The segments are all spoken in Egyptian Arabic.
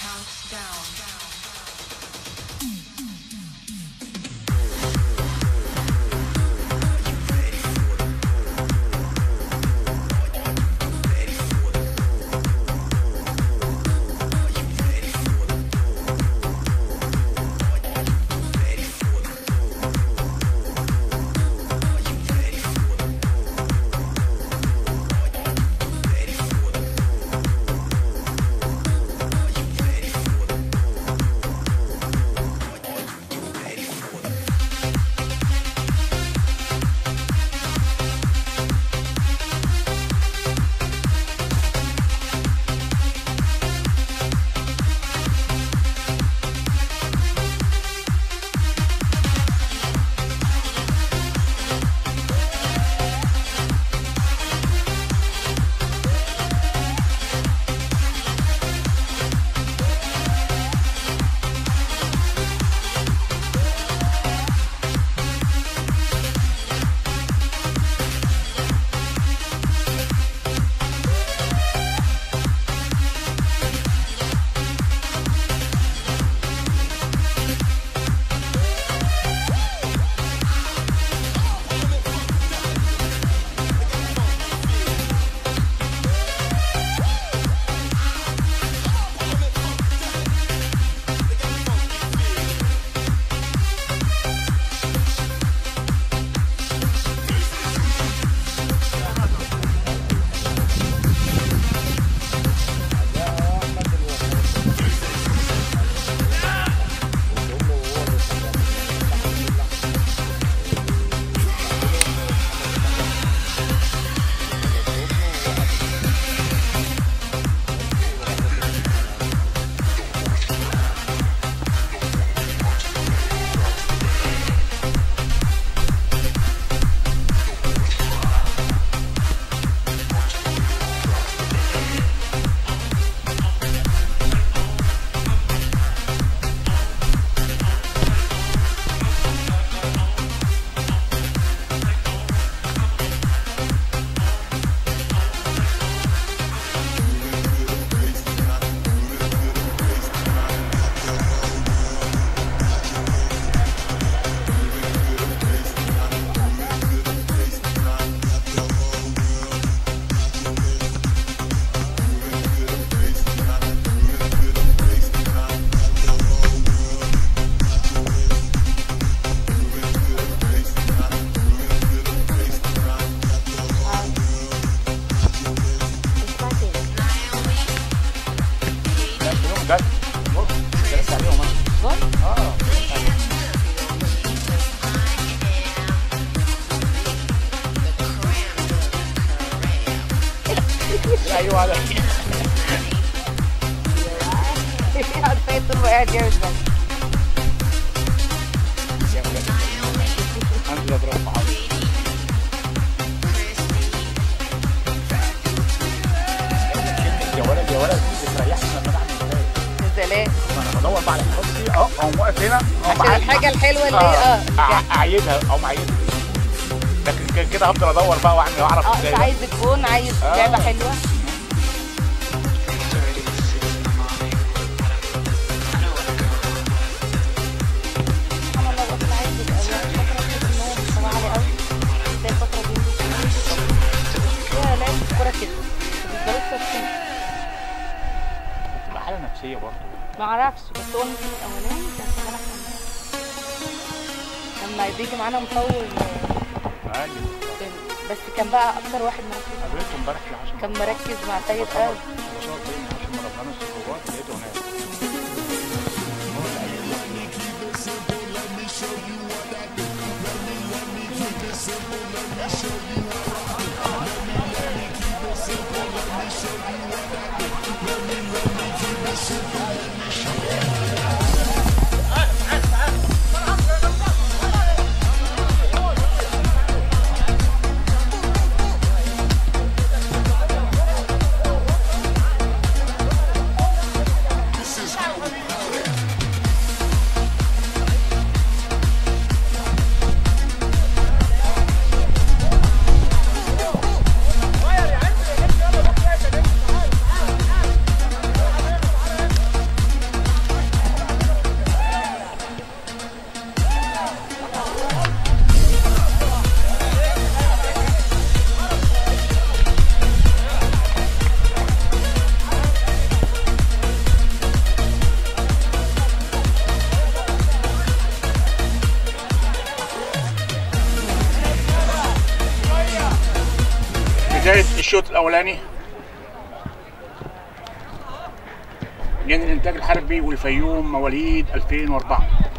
بجد بص انت لسه عليهم اه اه ايوه على عارفه طول ما قاعد جامد بس انزل اضرب صحابي يا ولد يا ولد بتريحني لما انا اعمل كده سلام ما انا بدور بقى على الحب اه اقوم واقف هنا أقوم عشان عايز- الحاجه الحلوه اللي هي اه أع- اعيدها او اعيدها لكن كده- كده هفضل ادور بقى واعمل واعرف اه ازاي انت بقى. عايز الجون عايز آه. لعبه حلوه سبحان الله الواحد عايز يبقى فترة كده إن هو مستواه عالي قوي. زي الفترة دي فيها لعب كورة كده ما بيفضلوش ثابتين. بتبقى حاله نفسيه برضه ما اعرفش بس هو الموسم الاولاني كان شغال احسن منه. لما بيجي معانا مطور عادي بس كان بقى اكتر واحد مركز قابلته امبارح في العشاء كان مركز مع سيد قوي بصور بين عشان مرة بنعمل صفوات لقيته هناك الشوط الاولاني جنين الانتاج الحربي والفيوم مواليد 2004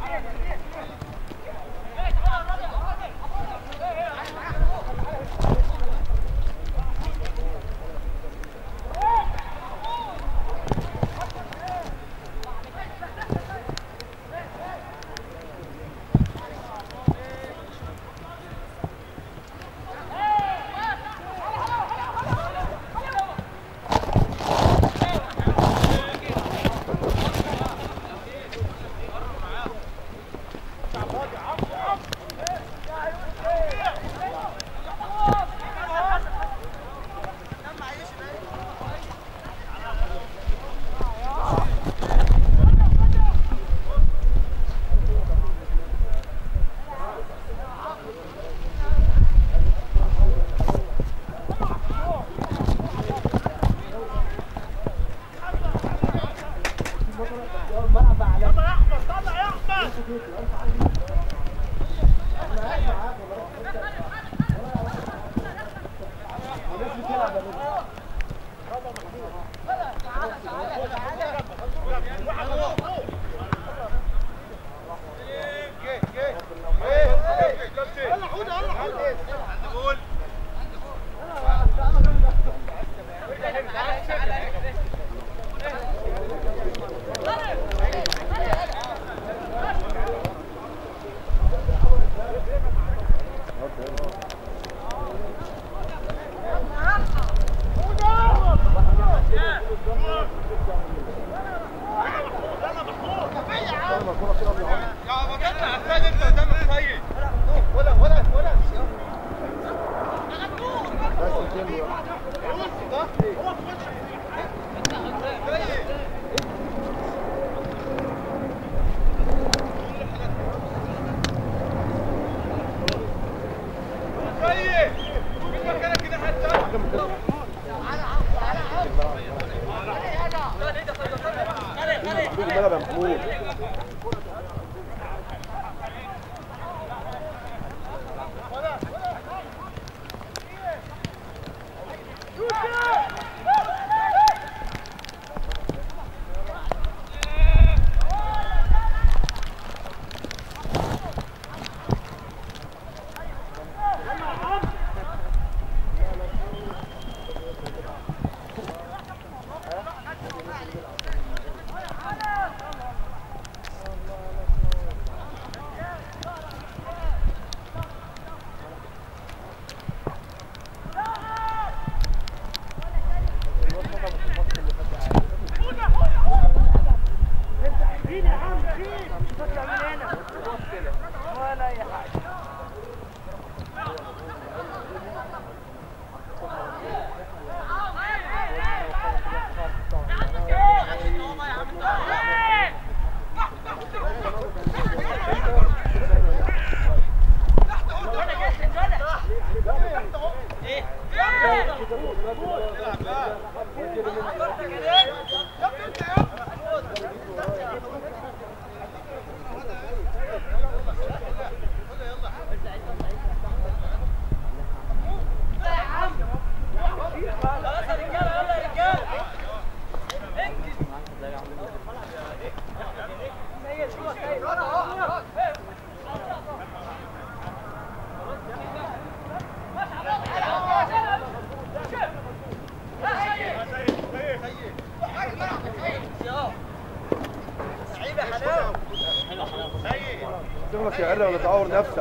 شغلك يا عرة ولا تعور نفسك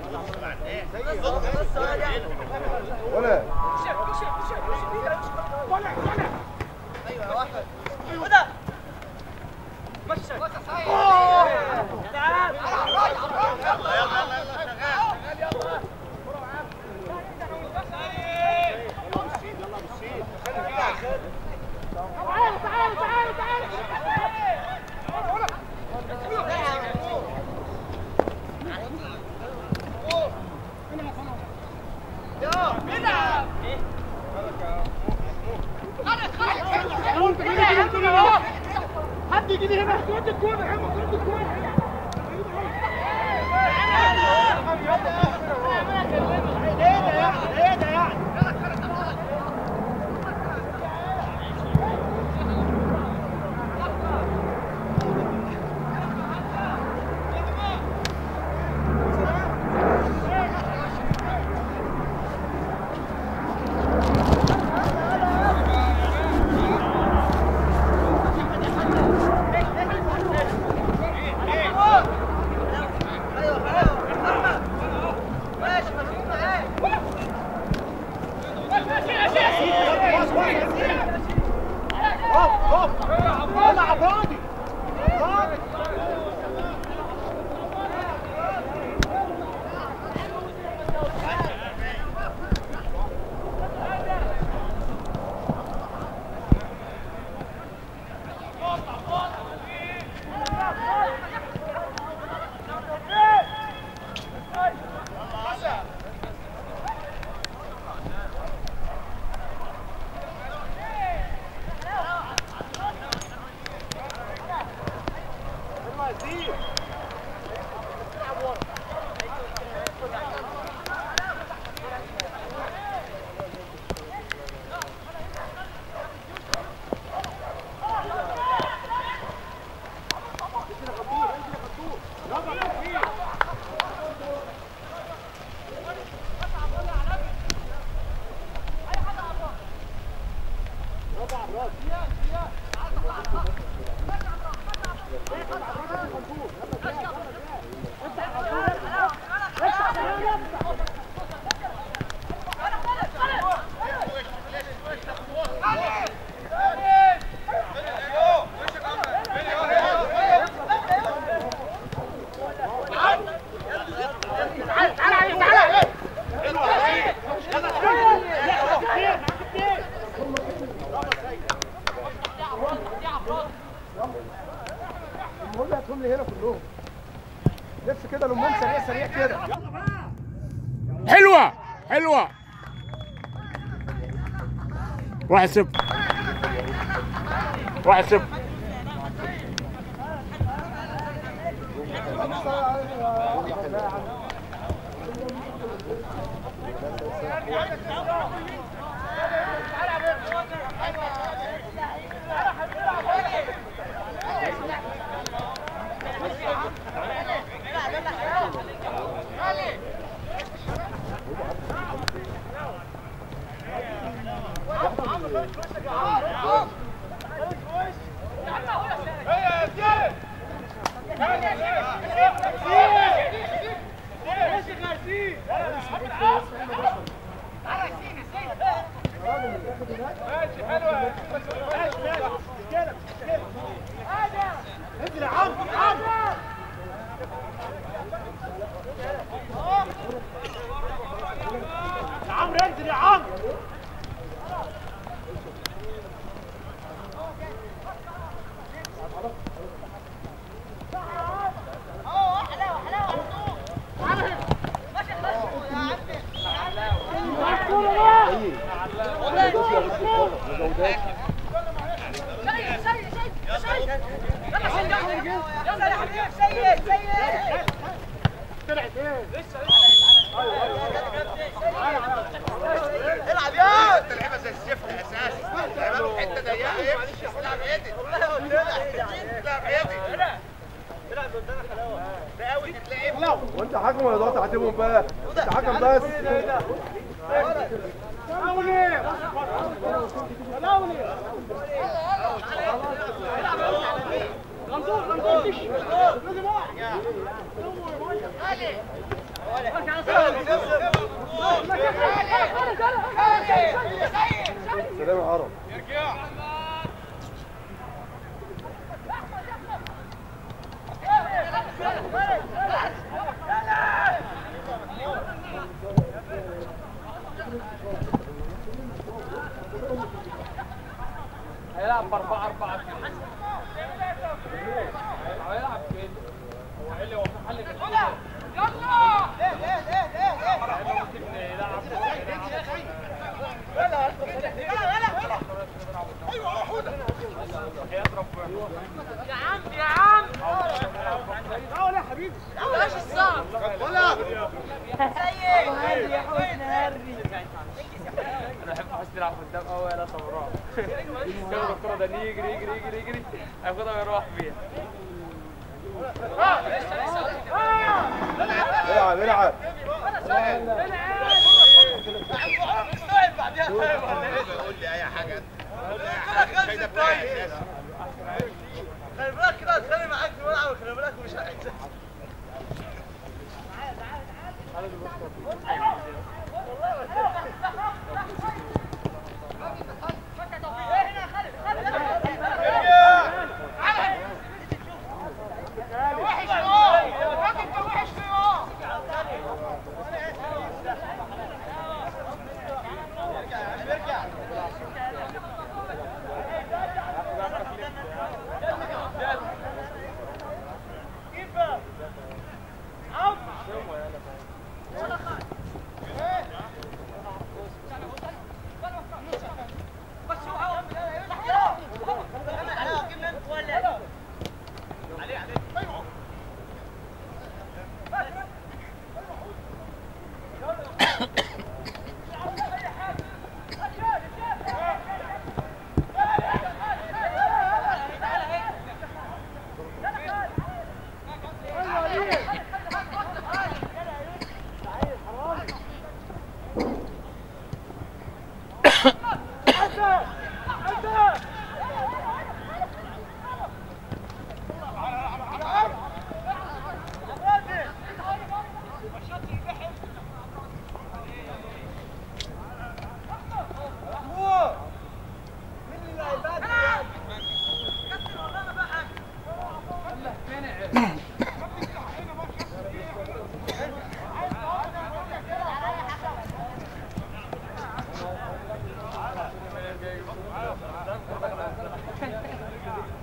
ولا حد يجي لي هنا خد الكوره يا عم خد الكوره ايه ده يعني ايه ده يعني لي هنا كلهم نفسي كده لمهم سريع سريع كده حلوه حلوه واحد صفر واحد صفر العب يا انت لعيبه زي الزفت اساسا لعيبه في حته ضيقه يمشي العب عدل والله قلت لك العب عدل العب قدامك حلاوه ده قوي تلاقيه وانت حكم ولا ضغط تعاتبهم بقى انت حكم بس سلام يا عرب هيلعب بأربعة أربعة كده هيلعب كده هو ايه اللي هو في حل كده ممكن يلعب هيضرب انا بحب احس يلعب قدام قوي يا صبران ياخد الكرة ده يجري يجري يجري يجري هياخدها ويروح بيها العب العب قول لي اي حاجه انت قول لي اي حاجه الفايده بتاعي اساسا خلي بالك كده هتخانق معاك في الملعب خلي بالك مش عايز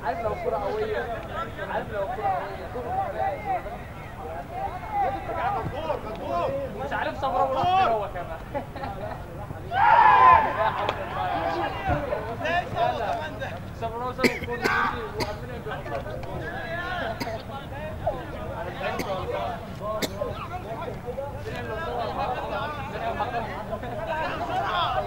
عارف لو الكرة قوية عارف لو الكرة قوية مش عارف صبره وراح فين هو كمان لا حول الله صبره ساب الكون يجي وقبلنا بيحطها في الجول انا زعلت والله الدنيا اللي صور معاها الدنيا معاها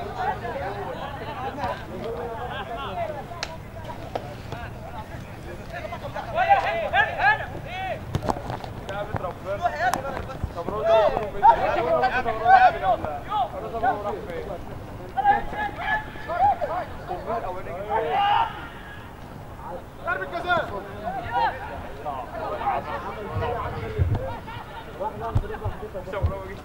لعبة ربنا صبروا ده صبروا راح فين ولا صبروا راح فين صبروا الاولاني جه ضربة جزاء صبروا جه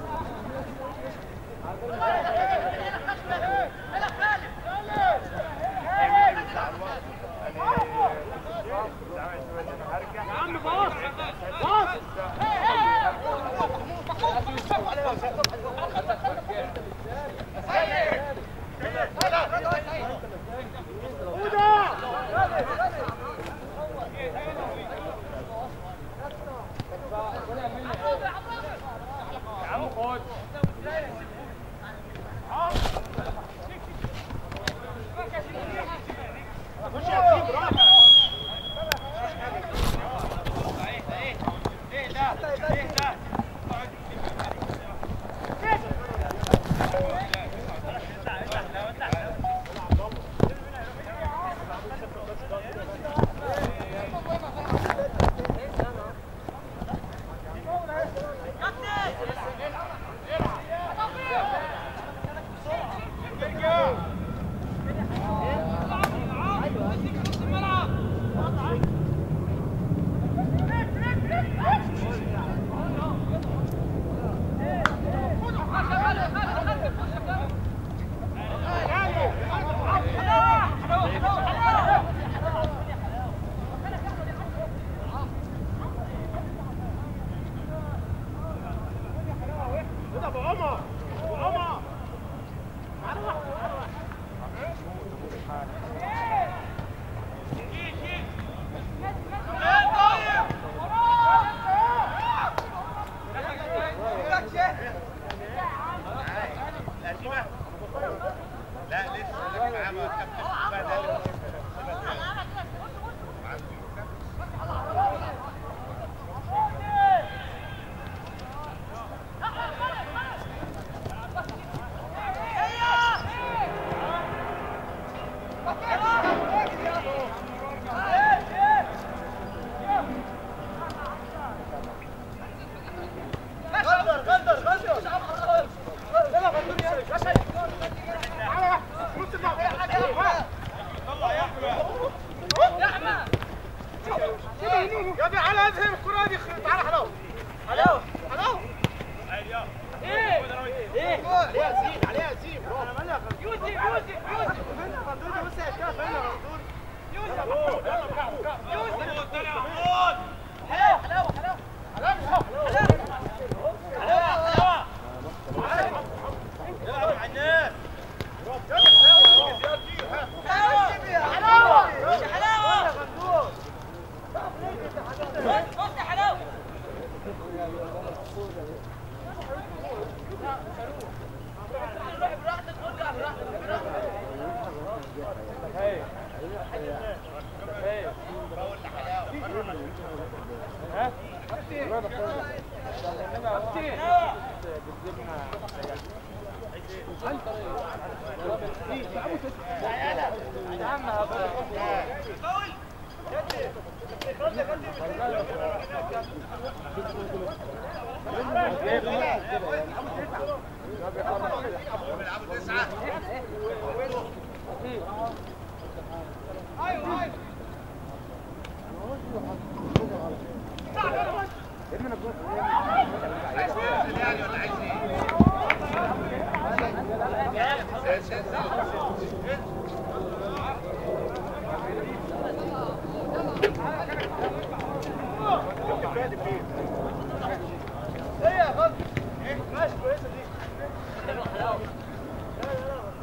يا عم باص باص يا عم خد ابو عمر ابو عمر لا لسه لسه معاه ما كابتن بدل غندر غندر غندر يلا غندر يا باشا على نص الملعب يا ابني على اذهب الكرة دي تعالى حلاوة حلاوه حلاوة ايه ايه عليها زين عليها زين انا مالها يوسف يوسف يوسف فين غندور دي بص يا شباب فين غندور حلاوه حلاوه حلاوه حلاوه مش حلاوه غندور بص يا حلاوه هاي هاي ها يا عم هبقى بيلعبوا تسعة عايز تنزل يعني ولا عايز ايه؟ انزل انزل ايه يا غندور ماشي كويسه دي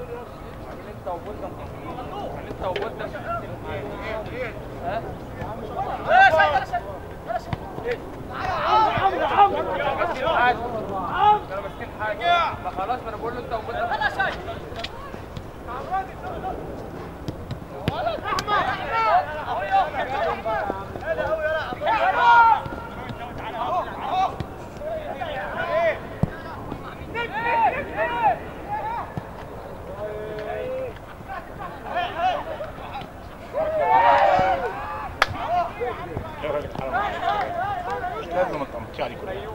كانوا ماسكين حاجه كانوا ماسكين حاجه ما خلاص ما انا بقول له انت وبدأ لازم ما تقمطش عليه كله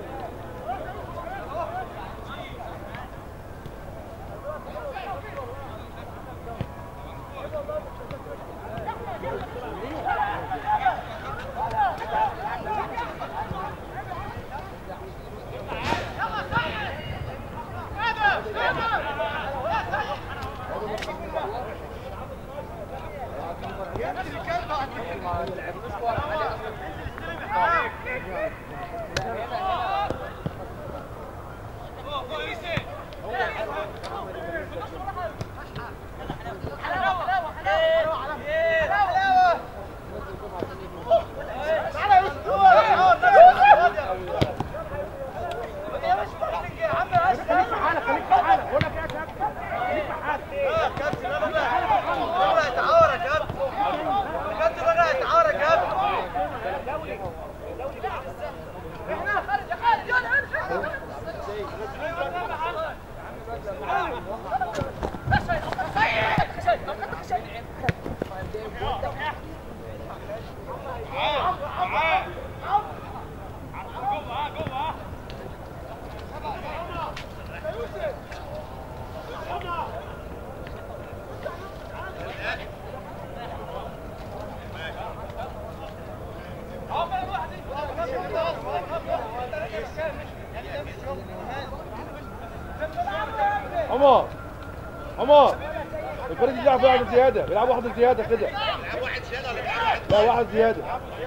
عمر عمر الفريق يلعب واحد زياده يلعب واحد زياده كده واحد زياده ولا واحد لا واحد زياده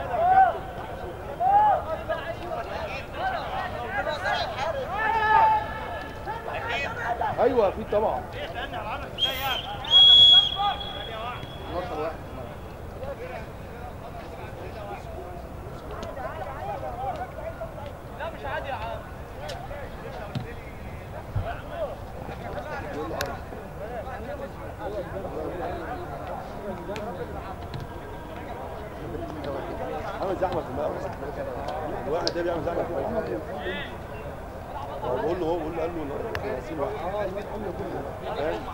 ايوه اكيد طبعا عامل زحمه في الملعب الواحد ده بيعمل زحمه في الملعب بقول له هو بقول له قال له ياسين واحد فاهم؟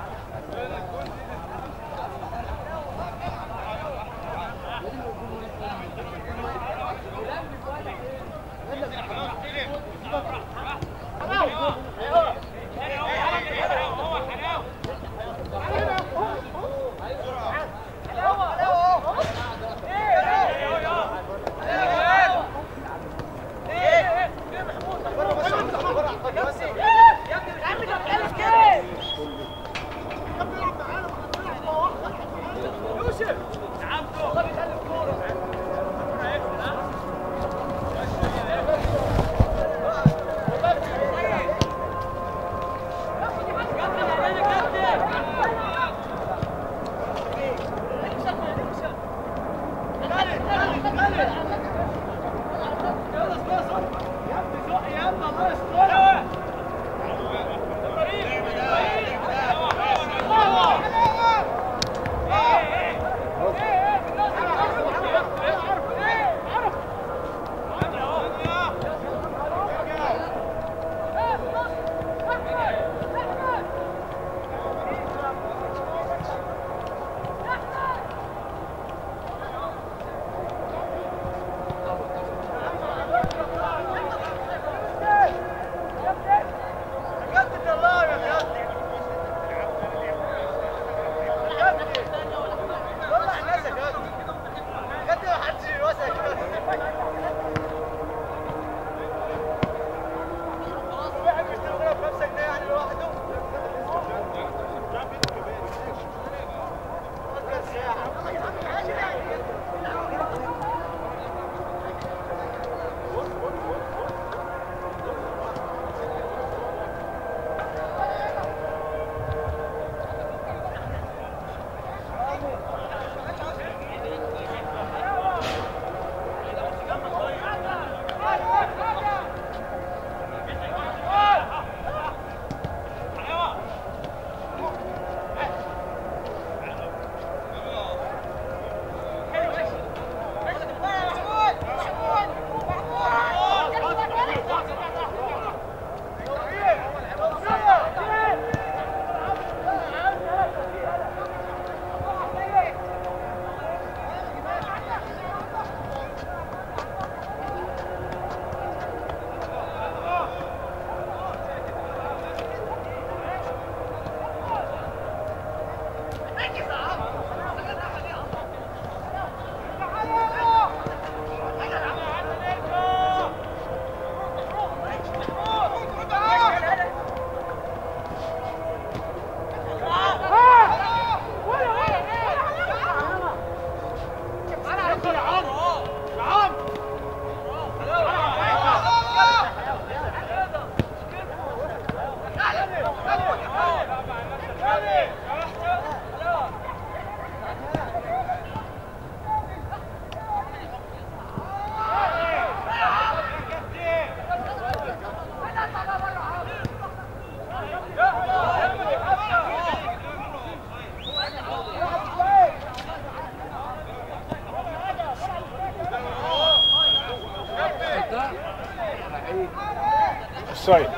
اوفسايد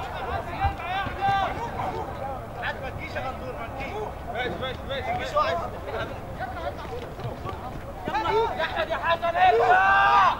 ما تجيش يا غندور ما تجيش ماشي ماشي ماشي مش واحد يا احمد يا حسن ارجع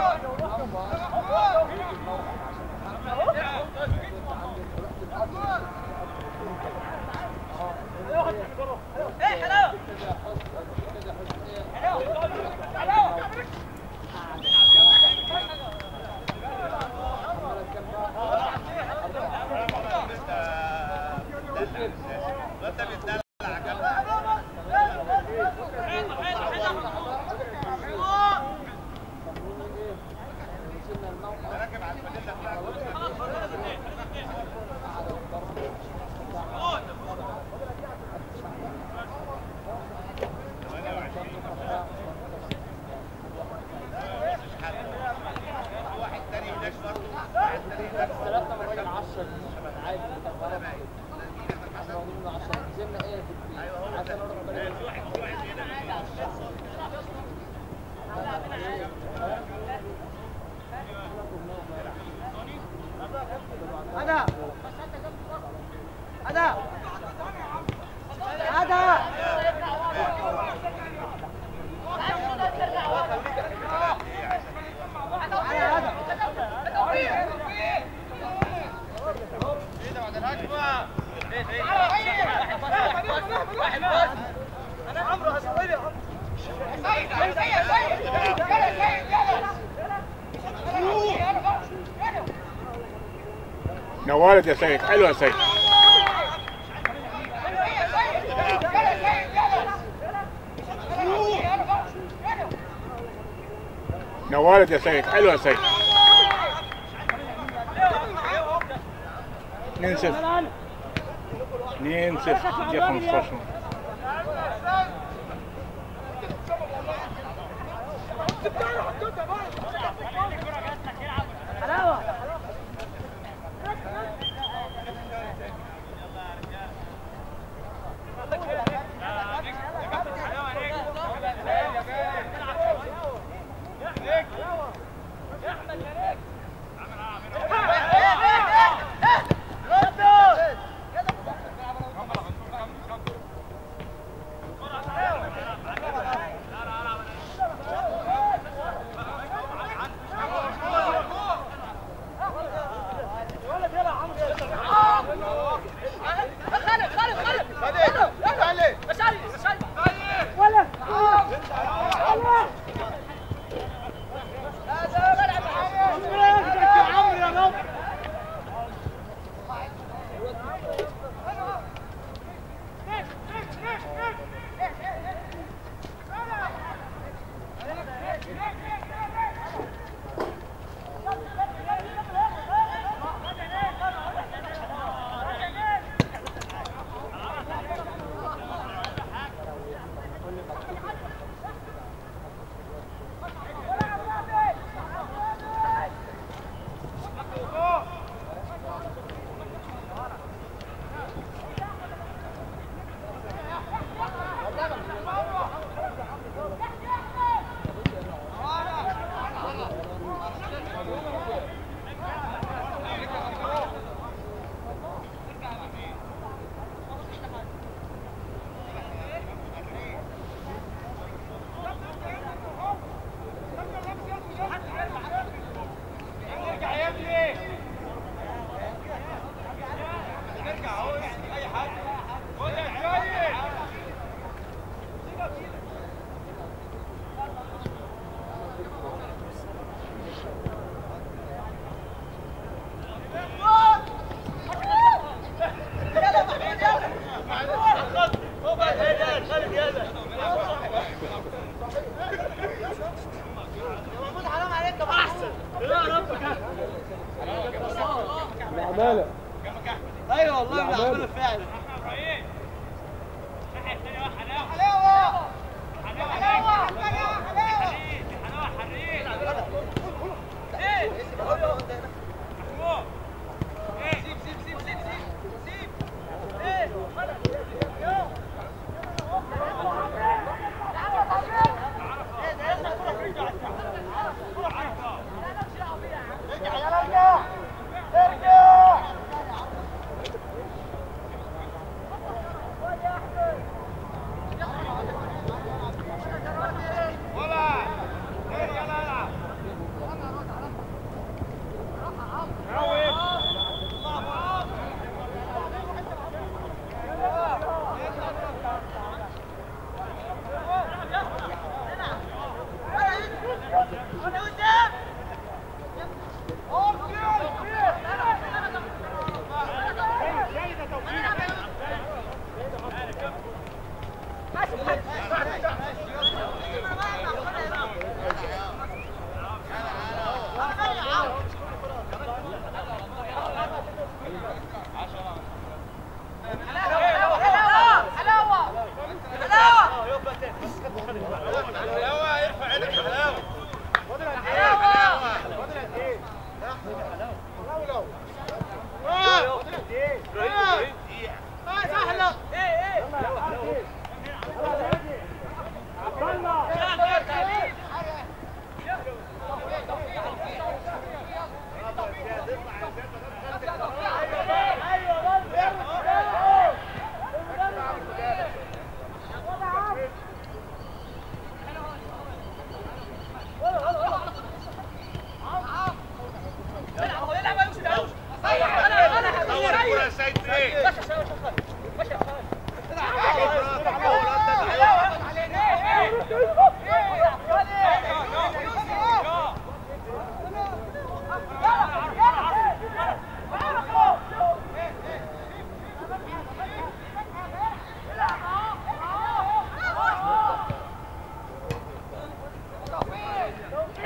Come on. نوالد يا سيد حلو يا سيد نوالد يا سيد حلو يا سيد 2 0 2 0 دقيقة 15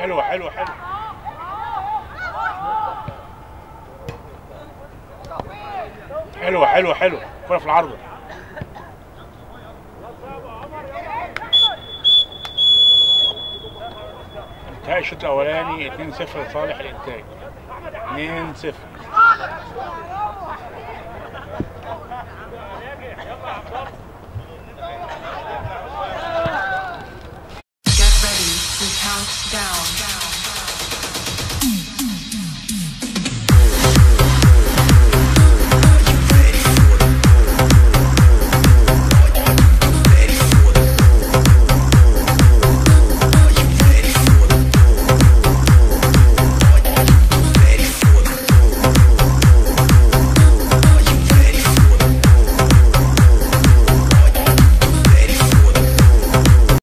حلوة حلوة حلوة حلوة حلوة حلوة كرة في العارضة انتهى الشوط الأولاني 2-0 لصالح الإنتاج 2-0